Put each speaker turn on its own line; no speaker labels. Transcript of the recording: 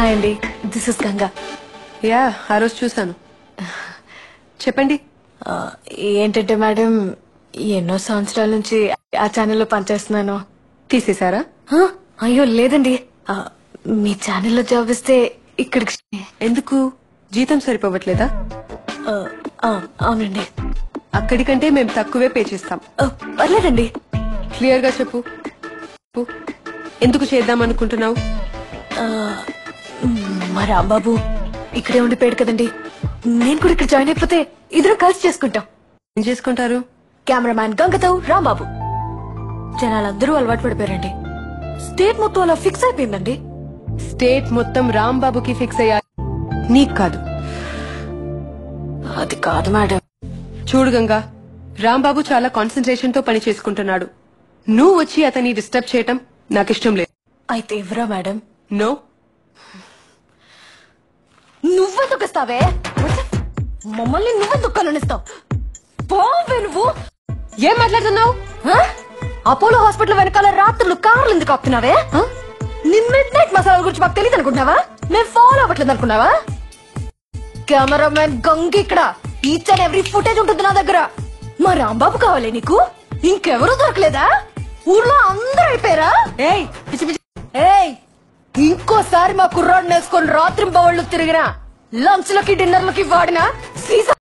Hi అండి this is Ganga
yeah ఆ రోజు చూశాను చెప్పండి
ఆ, ఏంటంటే మేడం ఎన్నో సంవత్సరాల నుంచి ఆ ఛానల్లో పనిచేస్తున్నాను
తీసేశారా
ఆ, అయ్యో లేదండి ఆ, మీ ఛానల్లో జాబ్ ఇస్తే ఇక్కడికి
ఎందుకు జీతం సరిపోవట్లేదా
ఆ, ఆ, అవునండి
అక్కడికంటే మేము తక్కువే పే చేస్తాం
ఆ, పర్లేదండి
క్లియర్ గా చెప్పు చెప్పు. ఎందుకు చేద్దాం అనుకుంటున్నావు
ఆ, మా రాంబాబు ఇక్కడే ఉండిపోయాడు కదండి నేను కూడా ఇక్కడ జాయిన్ అయిపోతే ఇద్దరం కలిసి చేసుకుంటాం
ఏం చేసుకుంటారు
కెమెరామ్యాన్ గంగతో రాంబాబు జనాలందరూ అలవాటు పడిపోయారండి స్టేట్ మొత్తం అలా ఫిక్స్ అయిపోయిందండి
స్టేట్ మొత్తం రాంబాబుకి ఫిక్స్ అయ్యాలి నీకు కాదు
అది కాదు మేడం
చూడు గంగా రాంబాబు చాలా కాన్సన్ట్రేషన్ తో పని చేసుకుంటున్నాడు నువ్వు వచ్చి అతన్ని డిస్టర్బ్ చేయటం నాకు ఇష్టం లేదు
అయితే ఇవ్వరా మేడం
నో
నువ్వెందుకు ఇస్తావే మమ్మల్ని నువ్వెందుకు కలనిస్తావు పోవే నువ్వు
ఏం మాట్లాడుతున్నావు
ఆ? అపోలో హాస్పిటల్ వెనకాల రాత్రులు కార్లు ఎందుకు ఆపుతున్నావే ఆ? నీ మిడ్ నైట్ మసాలా గురించి మాకు తెలియదు అనుకుంటున్నావా మేము ఫాలో అవ్వట్లేదు అనుకున్నావా కెమెరామెన్ గంగ ఇక్కడ ఈచ్ అండ్ ఎవ్రీ ఫుటేజ్ ఉంటుంది నా దగ్గర మా రాంబాబు కావాలి నీకు ఇంకెవరూ దొరకలేదా ఊర్లో అందరూ అయిపోయారా
ఏయ్ పిచ్చి పిచ్చి
ఏయ్ ఇంకోసారి మా కుర్రాడిని వేసుకొని రాత్రి బవళ్ళు తిరిగినా లంచ్ లకి డిన్నర్ లకి వాడినా సీసా